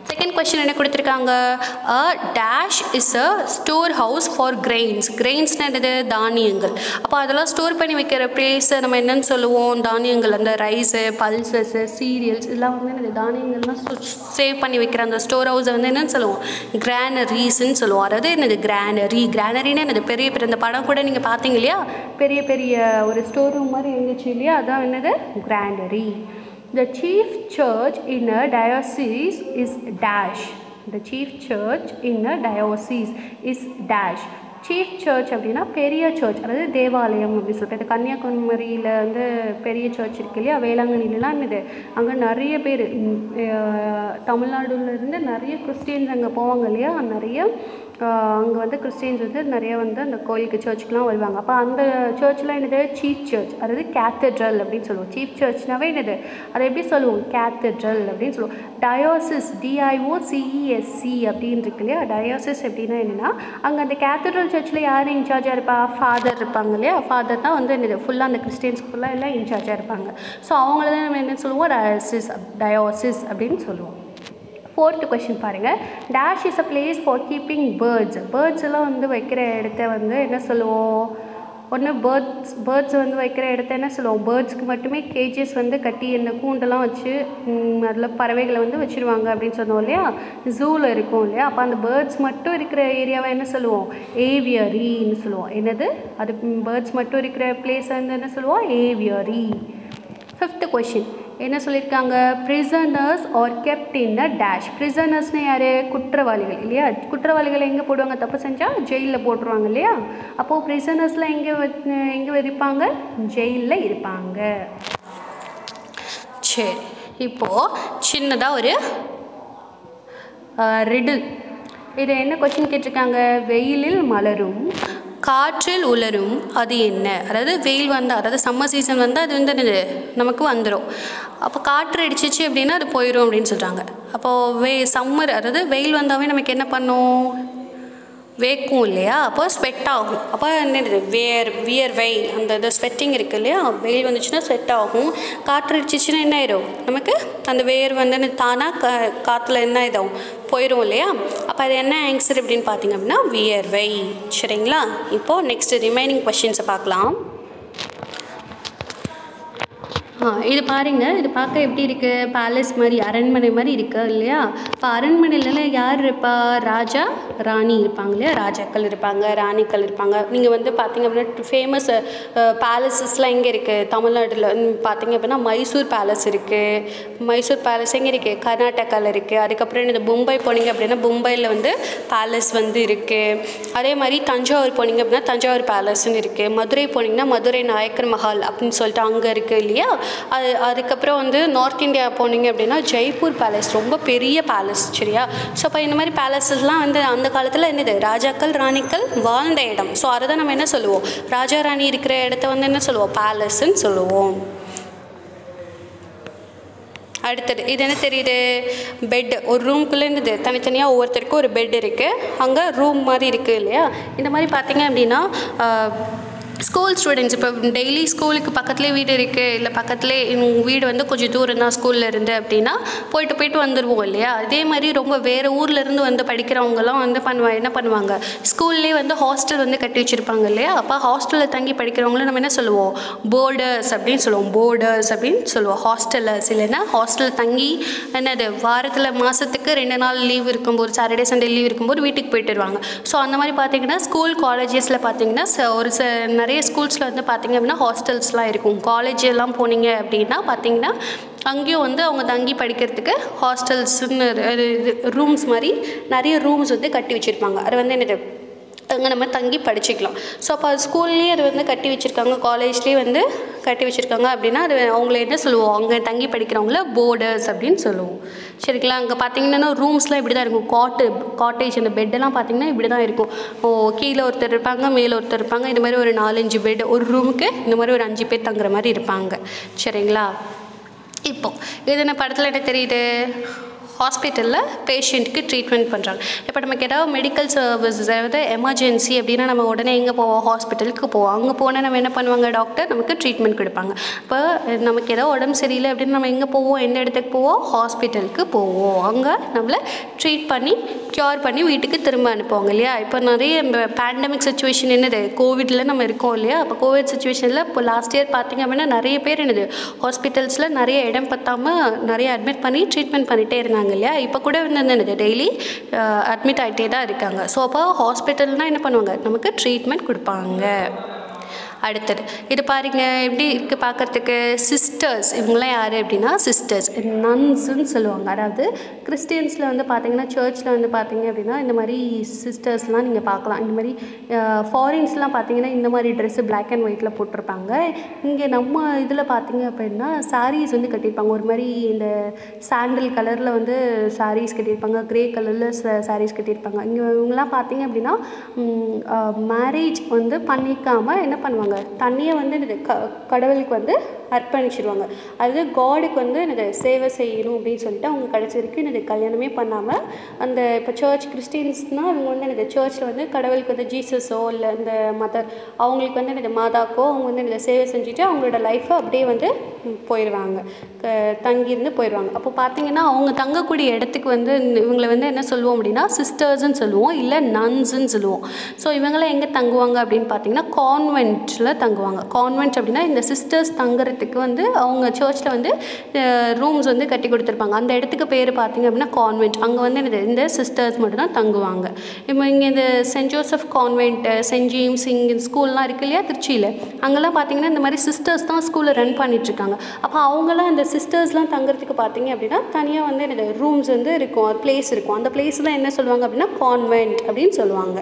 செகண்ட் கொஸ்டின் என்ன கொடுத்துருக்காங்க a dash is a store house for grains கிரெயின்ஸ்னால் என்னது தானியங்கள் அப்போ அதெல்லாம் ஸ்டோர் பண்ணி வைக்கிற பிளேஸை நம்ம என்னன்னு சொல்லுவோம் தானியங்கள் அந்த ரைஸு பல்சஸ்ஸு சீரியல்ஸ் இதெல்லாம் வந்து என்னது தானியங்கள்லாம் சேவ் பண்ணி வைக்கிற அந்த ஸ்டோர் ஹவுஸை வந்து என்னன்னு சொல்லுவோம் கிரானரிஸ்ன்னு சொல்லுவோம் அதாவது என்னது கிரானரி கிரானரின்னு என்னது பெரிய பெரிய இந்த படம் கூட நீங்கள் பார்த்தீங்க இல்லையா பெரிய பெரிய ஒரு ஸ்டோர் ரூம் மாதிரி இருந்துச்சு இல்லையா அதான் என்னது granary The chief church in a diocese is dash. The chief church in a diocese is dash. Chief church அப்படின்னா பெரிய சர்ச் அதாவது தேவாலயம் அப்படின்னு சொல்லிட்டு இது கன்னியாகுமரியில் வந்து பெரிய சர்ச் இருக்கு இல்லையா வேளாங்கண்ணிலலாம் இது அங்கே நிறைய பேர் தமிழ்நாடுலேருந்து நிறைய கிறிஸ்டியன்ஸ் அங்கே போவாங்க இல்லையா நிறைய அங்கே வந்து கிறிஸ்டியன்ஸ் வந்து நிறைய வந்து அந்த கோயிலுக்கு சர்ச்சுக்குலாம் வருவாங்க அப்போ அந்த சர்ச்லாம் என்னது சீஃப் சர்ச் அதாவது கேத்தட்ரல் அப்படின்னு சொல்லுவோம் சீஃப் சர்ச்னாவே என்னது அதை எப்படி சொல்லுவோம் கேத்தட்ரல் அப்படின்னு சொல்லுவோம் டயோசிஸ் டிஐஓ சிஇஎஸ்சி அப்படின்னு இருக்கு இல்லையா டயோசிஸ் எப்படின்னா என்னென்னா அங்கே அந்த கேத்தட்ரல் சர்ச்சில் யார் இன்சார்ஜாக இருப்பா ஃபாதர் இருப்பாங்க இல்லையா ஃபாதர் தான் வந்து என்னது ஃபுல்லாக அந்த கிறிஸ்டியன்ஸ்க்கு ஃபுல்லாக எல்லாம் இன்சார்ஜாக இருப்பாங்க ஸோ அவங்கள தான் நம்ம என்ன சொல்லுவோம் டயோசிஸ் டயோசிஸ் அப்படின்னு சொல்லுவோம் ஃபோர்த்து கொஷின் பாருங்கள் dash is a place for keeping birds birds எல்லாம் வந்து வைக்கிற இடத்த வந்து என்ன சொல்லுவோம் ஒன்று பேர்ட்ஸ் பேர்ட்ஸ் வந்து வைக்கிற இடத்த என்ன சொல்லுவோம் பேர்ட்ஸ்க்கு மட்டுமே கேஜஸ் வந்து கட்டி இந்த கூண்டெல்லாம் வச்சு அதில் பறவைகளை வந்து வச்சுருவாங்க அப்படின்னு சொன்னோம் இல்லையா ஜூவில் இருக்கும் இல்லையா அப்போ அந்த பேர்ட்ஸ் மட்டும் இருக்கிற ஏரியாவை என்ன சொல்லுவோம் ஏவியரின்னு சொல்லுவோம் என்னது அது பேர்ட்ஸ் மட்டும் இருக்கிற பிளேஸை வந்து என்ன சொல்லுவோம் ஏவியரி ஃபிஃப்த்து கொஷின் என்ன சொல்லியிருக்காங்க prisoners are kept in a dash ப்ரிசனர்ஸ்னு யார் குற்றவாளிகள் இல்லையா குற்றவாளிகள் எங்கே போடுவாங்க தப்பு செஞ்சால் ஜெயிலில் போட்டுருவாங்க இல்லையா அப்போது ப்ரிசனர்ஸ்லாம் எங்கே எங்கே இருப்பாங்க ஜெயிலில் இருப்பாங்க சரி இப்போது சின்னதாக ஒரு ரிடில் இது என்ன கொஷின் கேட்டிருக்காங்க வெயிலில் மலரும் காற்றில் உலரும் அது என்ன அதாவது வெயில் வந்தால் அதாவது சம்மர் சீசன் வந்தால் அது வந்து என்னது நமக்கு வந்துடும் அப்போ காற்று அடிச்சிச்சு அப்படின்னா அது போயிடும் அப்படின்னு சொல்கிறாங்க அப்போது வெ சம்மர் அதாவது வெயில் வந்தாவே நமக்கு என்ன பண்ணும் வேக்கும் இல்லையா அப்போ ஸ்வெட் ஆகும் அப்போ என்னது வேர் வியர்வை அந்த இது ஸ்வெட்டிங் இருக்குது இல்லையா வெயில் வந்துச்சுன்னா ஸ்வெட் ஆகும் காற்று அடிச்சிச்சுன்னா என்ன ஆயிடும் நமக்கு அந்த வேர் வந்து தானாக கா காற்றுல என்ன ஆயிடும் போயிடும் இல்லையா அப்போ அது என்ன ஆன்சர் அப்படின்னு பார்த்தீங்க அப்படின்னா வியர்வை சரிங்களா இப்போது நெக்ஸ்ட் ரிமைனிங் கொஷின்ஸை பார்க்கலாம் ஆ இது பாருங்கள் இது பார்க்க எப்படி இருக்குது பேலஸ் மாதிரி அரண்மனை மாதிரி இருக்கு இல்லையா இப்போ அரண்மனையிலலாம் யார் இருப்பா ராஜா ராணி இருப்பாங்க இல்லையா ராஜாக்கள் இருப்பாங்க ராணிக்கள் இருப்பாங்க நீங்கள் வந்து பார்த்தீங்க அப்படின்னா ஃபேமஸ் பேலஸஸ்லாம் எங்கே இருக்குது தமிழ்நாட்டில் பார்த்தீங்க அப்படின்னா மைசூர் பேலஸ் இருக்குது மைசூர் பேலஸ் எங்கே இருக்குது கர்நாடகாவில் இருக்குது அதுக்கப்புறம் இந்த மும்பை போனீங்க அப்படின்னா மும்பையில் வந்து பேலஸ் வந்து இருக்குது அதே மாதிரி தஞ்சாவூர் போனீங்க அப்படின்னா தஞ்சாவூர் பேலஸ்ன்னு இருக்குது மதுரை போனீங்கன்னா மதுரை நாயக்கர் மஹால் அப்படின்னு சொல்லிட்டு அங்கே இருக்குது இல்லையா அது அதுக்கப்புறம் வந்து நார்த் இந்தியா போனீங்க அப்படின்னா ஜெய்ப்பூர் பேலஸ் ரொம்ப பெரிய பேலஸ் சரியா ஸோ அப்போ இந்த மாதிரி பேலஸஸ்லாம் வந்து அந்த காலத்தில் என்னது ராஜாக்கள் ராணிக்கள் வாழ்ந்த இடம் ஸோ அதை தான் நம்ம என்ன சொல்லுவோம் ராஜா ராணி இருக்கிற இடத்த வந்து என்ன சொல்லுவோம் பேலஸ்ன்னு சொல்லுவோம் அடுத்தது இது என்ன தெரியுது பெட் ஒரு ரூம்குள்ளே இருந்தது தனித்தனியாக ஒவ்வொருத்தருக்கும் ஒரு பெட் இருக்குது அங்கே ரூம் மாதிரி இருக்குது இல்லையா இந்த மாதிரி பார்த்தீங்க அப்படின்னா ஸ்கூல் ஸ்டூடெண்ட்ஸ் இப்போ டெய்லி ஸ்கூலுக்கு பக்கத்துலேயே வீடு இருக்குது இல்லை பக்கத்துலேயே உங்கள் வீடு வந்து கொஞ்சம் தூரம் தான் ஸ்கூலில் இருந்து அப்படின்னா போயிட்டு போயிட்டு வந்துடுவோம் இல்லையா அதே மாதிரி ரொம்ப வேறு ஊர்லேருந்து வந்து படிக்கிறவங்கலாம் வந்து பண்ணுவா என்ன பண்ணுவாங்க ஸ்கூல்லேயே வந்து ஹாஸ்டல் வந்து கட்டி வச்சுருப்பாங்க இல்லையா அப்போ ஹாஸ்டலில் தங்கி படிக்கிறவங்கள நம்ம என்ன சொல்லுவோம் போர்டர்ஸ் அப்படின்னு சொல்லுவோம் போர்டர்ஸ் அப்படின்னு சொல்லுவோம் ஹாஸ்டலர்ஸ் இல்லைன்னா ஹாஸ்டலில் தங்கி என்னது வாரத்தில் மாதத்துக்கு ரெண்டு நாள் லீவ் இருக்கும்போது சாட்டர்டே சண்டே லீவ் இருக்கும்போது வீட்டுக்கு போயிட்டு வருவாங்க ஸோ அந்த மாதிரி பார்த்தீங்கன்னா ஸ்கூல் காலேஜஸில் பார்த்தீங்கன்னா ச- ஒரு ச நிறைய ஸ்கூல்ஸில் வந்து பார்த்தீங்க அப்படின்னா ஹாஸ்டல்ஸ்லாம் இருக்கும் காலேஜ் எல்லாம் போனீங்க அப்படின்னா பார்த்தீங்கன்னா அங்கேயும் வந்து அவங்க தங்கி படிக்கிறதுக்கு ஹாஸ்டல்ஸ்னு இது ரூம்ஸ் மாதிரி நிறைய ரூம்ஸ் வந்து கட்டி வச்சுருப்பாங்க அது வந்து என்னது அங்கே நம்ம தங்கி படிச்சுக்கலாம் ஸோ அப்போ அது ஸ்கூல்லேயே அது வந்து கட்டி வச்சுருக்காங்க காலேஜ்லேயே வந்து கட்டி வச்சுருக்காங்க அப்படின்னா அது அவங்கள என்ன சொல்லுவோம் அங்கே தங்கி படிக்கிறவங்கள போர்டர்ஸ் அப்படின்னு சொல்லுவோம் சரிங்களா அங்கே பார்த்தீங்கன்னா ரூம்ஸ்லாம் இப்படி தான் இருக்கும் காட்டு காட்டேஜ் அந்த பெட்டெல்லாம் பார்த்தீங்கன்னா இப்படி தான் இருக்கும் ஓ கீழே ஒருத்தர் இருப்பாங்க மேலே ஒருத்தர் இருப்பாங்க இந்த மாதிரி ஒரு நாலஞ்சு பெட் ஒரு ரூமுக்கு இந்த மாதிரி ஒரு அஞ்சு பேர் தங்குற மாதிரி இருப்பாங்க சரிங்களா இப்போ இது என்ன படத்தில் என்ன தெரியுது ஹாஸ்பிட்டலில் பேஷண்ட்டுக்கு ட்ரீட்மெண்ட் பண்ணுறாங்க இப்போ நமக்கு ஏதாவது மெடிக்கல் சர்வீசஸ் அதாவது எமர்ஜென்சி அப்படின்னா நம்ம உடனே எங்கே போவோம் ஹாஸ்பிட்டலுக்கு போவோம் அங்கே போனால் நம்ம என்ன பண்ணுவாங்க டாக்டர் நமக்கு ட்ரீட்மெண்ட் கொடுப்பாங்க இப்போ நமக்கு ஏதாவது உடம்பு சரியில்லை அப்படின்னு நம்ம எங்கே போவோம் எந்த இடத்துக்கு போவோம் ஹாஸ்பிட்டலுக்கு போவோம் அங்கே நம்மளை ட்ரீட் பண்ணி க்யூர் பண்ணி வீட்டுக்கு திரும்ப அனுப்புவாங்க இல்லையா இப்போ நிறைய பேண்டமிக் சுச்சுவேஷன் என்னது கோவிடில் நம்ம இருக்கோம் இல்லையா அப்போ கோவிட் சுச்சுவேஷனில் இப்போ லாஸ்ட் இயர் பார்த்திங்க அப்படின்னா நிறைய பேர் என்னது ஹாஸ்பிட்டல்ஸில் நிறைய இடம் பத்தாமல் நிறைய அட்மிட் பண்ணி ட்ரீட்மெண்ட் பண்ணிகிட்டே இருந்தாங்க இல்லையா இப்போ கூட வந்து என்னது டெய்லி அட்மிட் ஆகிட்டே தான் இருக்காங்க ஸோ அப்போ ஹாஸ்பிட்டல்னால் என்ன பண்ணுவாங்க நமக்கு ட்ரீட்மெண்ட் கொடுப்பாங்க அடுத்தது இது பாருங்க எப்படி இருக்குது பார்க்குறதுக்கு சிஸ்டர்ஸ் இவங்களாம் யார் அப்படின்னா சிஸ்டர்ஸ் நன்ஸுன்னு சொல்லுவாங்க அதாவது கிறிஸ்டியன்ஸில் வந்து பார்த்தீங்கன்னா சர்ச்சில் வந்து பார்த்தீங்க அப்படின்னா இந்த மாதிரி சிஸ்டர்ஸ்லாம் நீங்கள் பார்க்கலாம் இந்த மாதிரி ஃபாரின்ஸ்லாம் பார்த்தீங்கன்னா இந்த மாதிரி ட்ரெஸ்ஸு பிளாக் அண்ட் ஒயிட்டில் போட்டிருப்பாங்க இங்கே நம்ம இதில் பார்த்தீங்க அப்படின்னா சாரீஸ் வந்து கட்டியிருப்பாங்க ஒரு மாதிரி இந்த சாண்டில் கலரில் வந்து சாரீஸ் கட்டியிருப்பாங்க க்ரே கலரில் சாரீஸ் கட்டியிருப்பாங்க இங்கே இவங்கெல்லாம் பார்த்தீங்க அப்படின்னா மேரேஜ் வந்து பண்ணிக்காமல் என்ன பண்ணுவாங்க தண்ணியை வந்து இது க கடவுளுக்கு வந்து அர்ப்பணிச்சிடுவாங்க அது காடுக்கு வந்து எனக்கு சேவை செய்யணும் அப்படின்னு சொல்லிட்டு அவங்க கடைசி வரைக்கும் எனக்கு கல்யாணமே பண்ணாமல் அந்த இப்போ சர்ச் கிறிஸ்டின்ஸ்னால் அவங்க வந்து எனக்கு சர்ச்சில் வந்து கடவுளுக்கு வந்து ஜீசஸோ இல்லை இந்த மதர் அவங்களுக்கு வந்து எனக்கு மாதாக்கோ அவங்க வந்து எனக்கு சேவை செஞ்சுட்டு அவங்களோட லைஃப்பை அப்படியே வந்து போயிடுவாங்க க தங்கியிருந்து போயிடுவாங்க அப்போ பார்த்தீங்கன்னா அவங்க தங்கக்கூடிய இடத்துக்கு வந்து இவங்களை வந்து என்ன சொல்லுவோம் அப்படின்னா சிஸ்டர்ஸ்ன்னு சொல்லுவோம் இல்லை நன்ஸுன்னு சொல்லுவோம் ஸோ இவங்களாம் எங்கே தங்குவாங்க அப்படின்னு பார்த்தீங்கன்னா கான்வென்ட்டில் தங்குவாங்க கான்வென்ட் அப்படின்னா இந்த சிஸ்டர்ஸ் தங்குறதுக்கு வந்து அவங்க சர்ச்சில் வந்து ரூம்ஸ் வந்து கட்டி கொடுத்துருப்பாங்க அந்த இடத்துக்கு பேர் பார்த்தீங்க அப்படின்னா கான்வென்ட் அங்கே வந்து இந்த இந்த சிஸ்டர்ஸ் மட்டும் தான் தங்குவாங்க இப்போ இங்கே இந்த saint Joseph convent saint James இங்கே ஸ்கூல்லாம் இருக்கு இல்லையா திருச்சியில் அங்கெல்லாம் பார்த்தீங்கன்னா இந்த மாதிரி சிஸ்டர்ஸ் தான் ஸ்கூலில் ரன் பண்ணிகிட்ருக்காங்க அப்போ அவங்களாம் இந்த சிஸ்டர்ஸ்லாம் தங்குறதுக்கு பார்த்தீங்க அப்படின்னா தனியாக வந்து இந்த ரூம்ஸ் வந்து இருக்கும் பிளேஸ் இருக்கும் அந்த பிளேஸ்லாம் என்ன சொல்லுவாங்க அப்படின்னா கான்வென்ட் அப்படின்னு சொல்லுவாங்க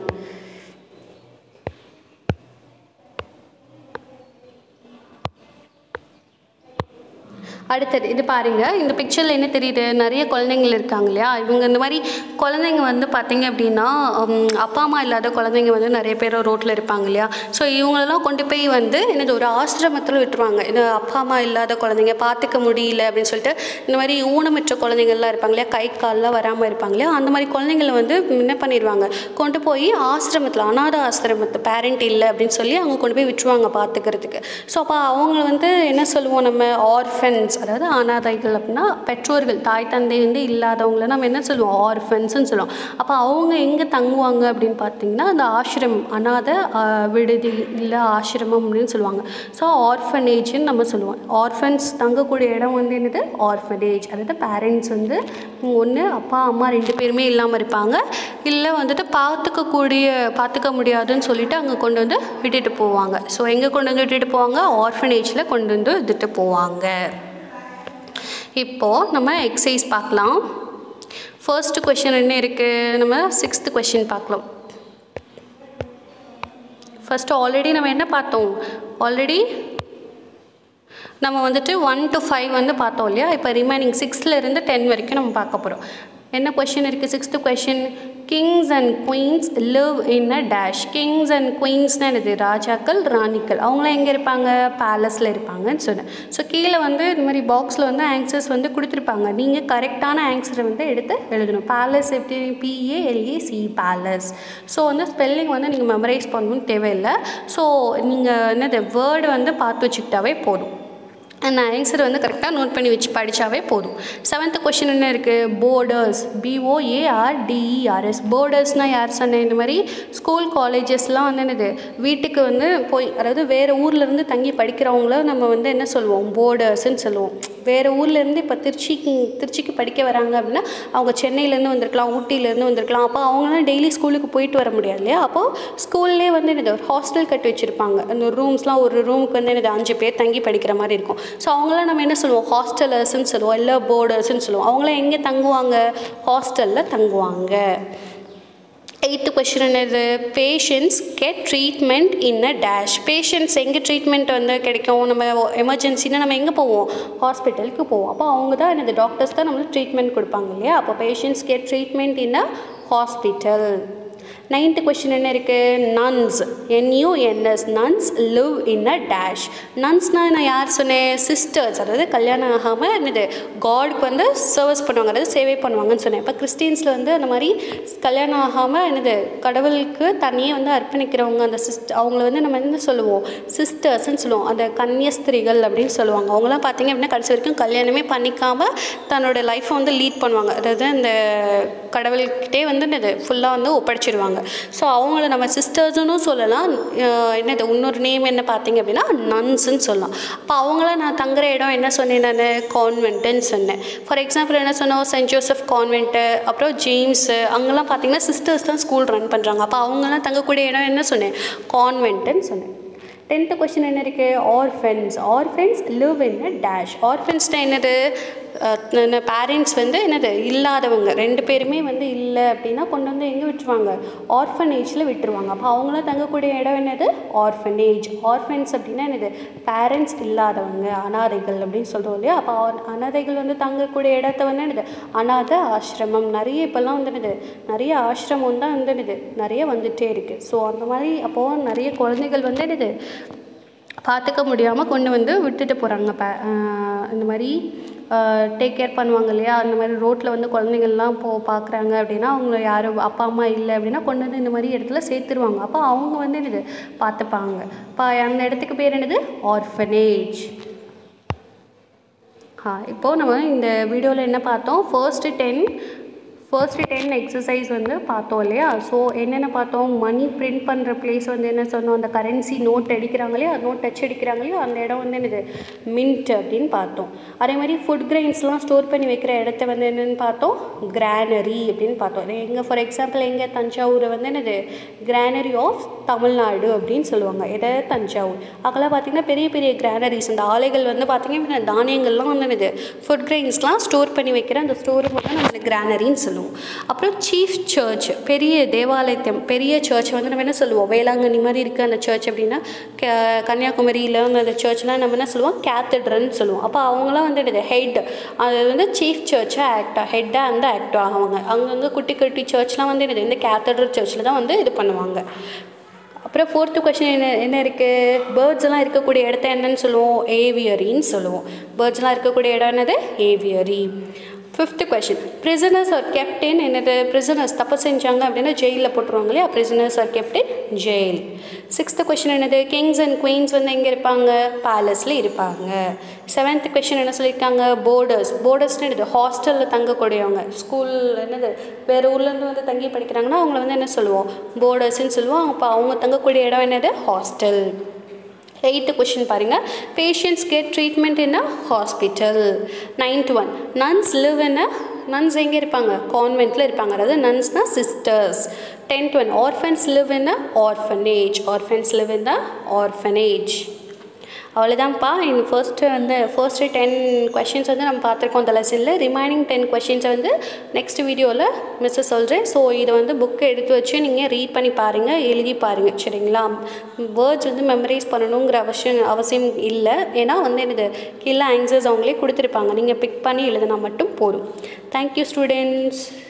அடுத்தது இது பாருங்கள் இந்த பிக்சரில் என்ன தெரியுது நிறைய குழந்தைங்கள் இருக்காங்க இல்லையா இவங்க இந்த மாதிரி குழந்தைங்க வந்து பார்த்தீங்க அப்படின்னா ஹம், அப்பா அம்மா இல்லாத குழந்தைங்க வந்து நிறைய பேர் ரோட்டில் இருப்பாங்க இல்லையா ஸோ இவங்களெல்லாம் கொண்டு போய் வந்து என்னது ஒரு ஆசிரமத்தில் விட்டுருவாங்க இந்த அப்பா அம்மா இல்லாத குழந்தைங்க பார்த்துக்க முடியல அப்படின்னு சொல்லிட்டு இந்த மாதிரி ஊனமற்ற குழந்தைங்கள்லாம் இருப்பாங்க இல்லையா கை கால்லாம் வராமல் இருப்பாங்க இல்லையா அந்த மாதிரி குழந்தைங்களை வந்து என்ன பண்ணிடுவாங்க கொண்டு போய் ஆசிரமத்தில் அனாத ஆசிரமத்து பேரண்ட் இல்லை அப்படின்னு சொல்லி அவங்க கொண்டு போய் விட்டுருவாங்க பார்த்துக்கிறதுக்கு ஸோ அப்போ அவங்க வந்து என்ன சொல்லுவோம் நம்ம ஆர்ஃபன்ஸ் அதாவது அனாதைகள் அப்படின்னா பெற்றோர்கள் தாய் தந்தை வந்து இல்லாதவங்கள நம்ம என்ன சொல்லுவோம் ஆர்ஃபன்ஸ்னு சொல்லுவோம் அப்போ அவங்க எங்கே தங்குவாங்க அப்படின்னு பார்த்தீங்கன்னா அந்த ஆசிரமம் அனாத ஆஹ், விடுதி இல்லை ஆசிரமம் அப்படின்னு சொல்லுவாங்க ஸோ ஆர்ஃபனேஜ்னு நம்ம சொல்லுவோம் ஆர்ஃபன்ஸ் தங்கக்கூடிய இடம் வந்து என்னது ஆர்ஃபனேஜ் அதாவது பேரண்ட்ஸ் வந்து ஒன்று அப்பா அம்மா ரெண்டு பேருமே இல்லாமல் இருப்பாங்க இல்லை வந்துட்டு பார்த்துக்கக்கூடிய பார்த்துக்க முடியாதுன்னு சொல்லிட்டு அங்கே கொண்டு வந்து விட்டுட்டு போவாங்க ஸோ எங்கே கொண்டு வந்து விட்டுட்டு போவாங்க ஆர்ஃபனேஜில் கொண்டு வந்து விட்டுட்டு போவாங்க இப்போது நம்ம எக்ஸசைஸ் பார்க்கலாம் ஃபர்ஸ்ட் கொஷின் என்ன இருக்குது நம்ம சிக்ஸ்த் கொஷின் பார்க்கலாம் ஃபஸ்ட்டு ஆல்ரெடி நம்ம என்ன பார்த்தோம் ஆல்ரெடி நம்ம வந்துட்டு ஒன் to ஃபைவ் வந்து பார்த்தோம் இல்லையா இப்போ ரிமைனிங் இருந்து டென் வரைக்கும் நம்ம பார்க்க போகிறோம் என்ன கொஷின் இருக்குது sixth question kings and queens live in a dash kings and குயின்ஸ்னால் என்னது ராஜாக்கள் ராணிக்கள் அவங்களாம் எங்கே இருப்பாங்க பேலஸில் இருப்பாங்கன்னு சொன்னேன் ஸோ கீழே வந்து இந்த மாதிரி பாக்ஸில் வந்து ஆன்சர்ஸ் வந்து கொடுத்துருப்பாங்க நீங்கள் கரெக்டான ஆன்சரை வந்து எடுத்து எழுதணும் பேலஸ் எப்படி பிஏஎல்ஏசி பேலஸ் ஸோ வந்து ஸ்பெல்லிங் வந்து நீங்கள் மெமரைஸ் பண்ணணும்னு தேவையில்லை ஸோ நீங்கள் என்னது வேர்டு வந்து பார்த்து வச்சுக்கிட்டாவே போதும் அந்த ஆன்சர் வந்து கரெக்டாக நோட் பண்ணி வச்சு படித்தாவே போதும் செவன்த்து கொஷின் என்ன இருக்குது போர்டர்ஸ் பிஓஏஆர்டிஇஆர்எஸ் போர்டர்ஸ்னால் யார் சொன்னேன் இந்த மாதிரி ஸ்கூல் காலேஜஸ்லாம் வந்து என்னது வீட்டுக்கு வந்து போய் அதாவது வேறு ஊர்லேருந்து தங்கி படிக்கிறவங்கள நம்ம வந்து என்ன சொல்லுவோம் போர்டர்ஸ்ன்னு சொல்லுவோம் வேறு ஊர்லேருந்து இப்போ திருச்சிக்கு திருச்சிக்கு படிக்க வராங்க அப்படின்னா அவங்க சென்னையிலேருந்து வந்திருக்கலாம் ஊட்டியிலேருந்து வந்திருக்கலாம் அப்போ அவங்களாம் டெய்லி ஸ்கூலுக்கு போயிட்டு வர முடியாது இல்லையா அப்போது ஸ்கூல்லே வந்து என்னது ஒரு ஹாஸ்டல் கட்டி வச்சுருப்பாங்க அந்த ரூம்ஸ்லாம் ஒரு ரூமுக்கு வந்து என்னது அஞ்சு பேர் தங்கி படிக்கிற மாதிரி இருக்கும் ஸோ அவங்களாம் நம்ம என்ன சொல்லுவோம் ஹாஸ்டலர்ஸ்ன்னு சொல்லுவோம் இல்லை போர்டர்ஸ்ன்னு சொல்லுவோம் அவங்களாம் எங்கே தங்குவாங்க ஹாஸ்டலில் தங்குவாங்க எயித்து கொஷின் என்னது patients get treatment in a dash patients எங்கே ட்ரீட்மெண்ட் வந்து கிடைக்கும் நம்ம எமர்ஜென்சினா நம்ம எங்கே போவோம் ஹாஸ்பிட்டலுக்கு போவோம் அப்போ அவங்க தான் என்னது டாக்டர்ஸ் தான் நம்மளுக்கு ட்ரீட்மெண்ட் கொடுப்பாங்க இல்லையா அப்போ patients get treatment in a hospital ninth question என்ன இருக்குது nuns n u n s nuns live in a dash நன்ஸ்னால் நான் யார் சொன்னேன் சிஸ்டர்ஸ் அதாவது கல்யாணம் ஆகாமல் என்னது காடுக்கு வந்து சர்வீஸ் பண்ணுவாங்க அதாவது சேவை பண்ணுவாங்கன்னு சொன்னேன் இப்போ கிறிஸ்டியன்ஸில் வந்து அந்த மாதிரி கல்யாணம் ஆகாமல் என்னது கடவுளுக்கு தனியே வந்து அர்ப்பணிக்கிறவங்க அந்த சிஸ்ட் அவங்கள வந்து நம்ம என்ன சொல்லுவோம் சிஸ்டர்ஸ்ன்னு சொல்லுவோம் அந்த கன்னியஸ்திரிகள் அப்படின்னு சொல்லுவாங்க அவங்களாம் பார்த்தீங்க அப்படின்னா கடைசி வரைக்கும் கல்யாணமே பண்ணிக்காமல் தன்னோட லைஃப்பை வந்து லீட் பண்ணுவாங்க அதாவது அந்த கடவுள்கிட்டே வந்து என்னது ஃபுல்லாக வந்து ஒப்படைச்சிடுவாங்க ஸோ அவங்கள நம்ம சிஸ்டர்ஸுன்னு சொல்லலாம் அஹ் என்னது இன்னொரு நேம் என்ன பார்த்தீங்க அப்படின்னா நன்ஸுன்னு சொல்லலாம் அப்போ அவங்களாம் நான் தங்குற இடம் என்ன சொன்னேன் நான் கான்வென்ட்டுன்னு சொன்னேன் ஃபார் எக்ஸாம்பிள் என்ன சொன்னோம் சென்ட் ஜோசப் கான்வென்ட்டு அப்புறம் ஜேம்ஸு அங்கெல்லாம் பார்த்தீங்கன்னா சிஸ்டர்ஸ் தான் ஸ்கூல் ரன் பண்ணுறாங்க அப்போ அவங்கெல்லாம் தங்கக்கூடிய இடம் என்ன சொன்னேன் கான்வென்ட்டுன்னு சொன்னேன் டென்த்து கொஷின் என்ன இருக்குது orphans orphans live in a dash ஆர்ஃபன்ஸ்னா என்னது பேரண்ட்ஸ் வந்து என்னது இல்லாதவங்க ரெண்டு பேருமே வந்து இல்லை அப்படின்னா கொண்டு வந்து எங்கே விட்டுருவாங்க ஆர்ஃபனேஜில் விட்டுருவாங்க அப்போ அவங்களாம் தங்கக்கூடிய இடம் என்னது ஆர்ஃபனேஜ் ஆர்ஃபன்ஸ் அப்படின்னா என்னது பேரண்ட்ஸ் இல்லாதவங்க அனாதைகள் அப்படின்னு சொல்கிறோம் இல்லையா அப்போ ஆ- அனாதைகள் வந்து தங்கக்கூடிய இடத்த வந்து என்னது அனாதை ஆசிரமம் நிறைய இப்போல்லாம் வந்து என்னது நிறைய ஆசிரமம் தான் வந்து என்னது நிறைய வந்துட்டே இருக்குது ஸோ அந்த மாதிரி அப்போது நிறைய குழந்தைகள் வந்து என்னது பார்த்துக்க முடியாமல் கொண்டு வந்து விட்டுட்டு போகிறாங்க ப ஆஹ் இந்த மாதிரி டேக் கேர் பண்ணுவாங்க இல்லையா அந்த மாதிரி ரோட்டில் வந்து குழந்தைங்கள்லாம் போ பார்க்குறாங்க அப்படின்னா அவங்க யாரும் அப்பா அம்மா இல்லை அப்படின்னா கொண்டு வந்து இந்த மாதிரி இடத்துல சேர்த்துருவாங்க அப்போ அவங்க வந்து என்னது பார்த்துப்பாங்க இப்போ அந்த இடத்துக்கு பேர் என்னது ஆர்ஃபனேஜ் ஆ இப்போது நம்ம இந்த வீடியோவில் என்ன பார்த்தோம் first ten first ten exercise வந்து பார்த்தோம் இல்லையா ஸோ என்னென்ன பார்த்தோம் மணி பிரிண்ட் பண்ணுற பிளேஸ் வந்து என்ன சொன்னோம் அந்த கரன்சி நோட் அடிக்கிறாங்க இல்லையா நோட் டச் அடிக்கிறாங்க இல்லையா அந்த இடம் வந்து என்னது மின்ட் அப்படின்னு பார்த்தோம் அதே மாதிரி ஃபுட் கிரெயின்ஸ்லாம் ஸ்டோர் பண்ணி வைக்கிற இடத்த வந்து என்னென்னு பார்த்தோம் கிரானரி அப்படின்னு பார்த்தோம் எங்கே ஃபார் எக்ஸாம்பிள் எங்கே தஞ்சாவூரை வந்து என்னது கிரானரி ஆஃப் தமிழ்நாடு அப்படின்னு சொல்லுவாங்க எதை தஞ்சாவூர் அங்கெல்லாம் பார்த்தீங்கன்னா பெரிய பெரிய கிரானரிஸ் அந்த ஆலைகள் வந்து பார்த்தீங்கன்னா தானியங்கள்லாம் வந்து என்னது ஃபுட் கிரெயின்ஸ்லாம் ஸ்டோர் பண்ணி வைக்கிற அந்த ஸ்டோருக்கு வந்து நம்ம கிரானரின்னு சொல்லுவோம் அப்புறம் சீஃப் சர்ச் பெரிய தேவாலயத்தம் பெரிய சர்ச் வந்து நம்ம என்ன சொல்லுவோம் வேளாங்கண்ணி மாதிரி இருக்குது அந்த சர்ச் அப்படின்னா க- கன்னியாகுமரியில் வந்து அந்த சர்ச்லாம் நம்ம என்ன சொல்லுவோம் கேத்தட்ரல்னு சொல்லுவோம் அப்போ அவங்களாம் வந்து என்னது ஹெட் அது வந்து சீஃப் சர்ச்சாக ஆக்டாக ஹெட்டாக வந்து ஆக்ட் ஆகுவாங்க அங்கங்கே குட்டி குட்டி சர்ச்லாம் வந்து என்னது இந்த கேத்தட்ரல் சர்ச்சில் தான் வந்து இது பண்ணுவாங்க அப்புறம் ஃபோர்த்து கொஷின் என்ன என்ன இருக்குது பேர்ட்ஸ் எல்லாம் இருக்கக்கூடிய இடத்த என்னன்னு சொல்லுவோம் ஏவியரின்னு சொல்லுவோம் பேர்ட்ஸ் எல்லாம் இருக்கக்கூடிய இடம் என்னது aviary fifth question prisoners are kept in என்னது prisoners தப்பு செஞ்சாங்க அப்படின்னா ஜெயிலில் போட்டுருவாங்க இல்லையா prisoners are kept in jail sixth question என்னது கிங்ஸ் அண்ட் குயின்ஸ் வந்து எங்கே இருப்பாங்க பேலஸில் இருப்பாங்க செவன்த் கொஷின் என்ன சொல்லியிருக்காங்க போர்டர்ஸ் போர்டர்ஸ்னு என்னது ஹாஸ்டலில் தங்கக்கூடியவங்க ஸ்கூல் என்னது வேறு ஊர்லேருந்து வந்து தங்கி படிக்கிறாங்கன்னா அவங்கள வந்து என்ன சொல்லுவோம் போர்டர்ஸ்ன்னு சொல்லுவோம் அப்போ அவங்க தங்கக்கூடிய இடம் என்னது ஹாஸ்டல் எயித்து கொஷின் பாருங்கள் patients get treatment in a hospital ninth one nuns live in a nuns எங்கே இருப்பாங்க கான்வென்ட்டில் இருப்பாங்க அதாவது நன்ஸ்னால் sisters tenth one orphans live in a orphanage orphans live in the orphanage அவ்வளோதான்ப்பா இந்த ஃபர்ஸ்ட்டு வந்து ஃபர்ஸ்ட்டு டென் கொஷின்ஸ் வந்து நம்ம பார்த்துருக்கோம் அந்த லெசனில் ரிமைனிங் டென் கொஷின்ஸை வந்து நெக்ஸ்ட் வீடியோவில் மிஸ்ஸை சொல்கிறேன் ஸோ இதை வந்து புக்கை எடுத்து வச்சு நீங்கள் ரீட் பண்ணி பாருங்கள் எழுதி பாருங்கள் சரிங்களா வேர்ட்ஸ் வந்து மெமரைஸ் பண்ணணுங்கிற அவசியம் அவசியம் இல்லை ஏன்னா வந்து எனது கீழே ஆன்சர்ஸ் அவங்களே கொடுத்துருப்பாங்க நீங்கள் பிக் பண்ணி எழுதினா மட்டும் போதும் தேங்க்யூ ஸ்டூடெண்ட்ஸ்